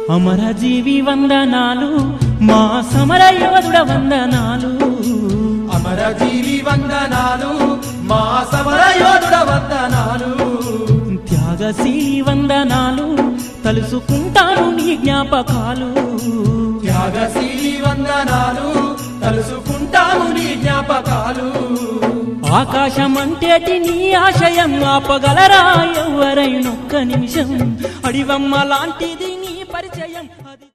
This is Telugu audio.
అమరజీవి వందనాలు మా సమర యోధుడ వందనాలు అమరజీవి వందనాలు మా సమర యోధుడ వందనాలు త్యాగశీలి వందనాలు తలుసుకుంటాను నీ జ్ఞాపకాలు త్యాగశీలి వందనాలు తలుసుకుంటాము నీ జ్ఞాపకాలు ఆకాశం అంటేటి నీ ఆశయం ఆపగలరా ఎవరైనొక్క నిమిషం అడివమ్మ లాంటిది నీ పరిచయం అది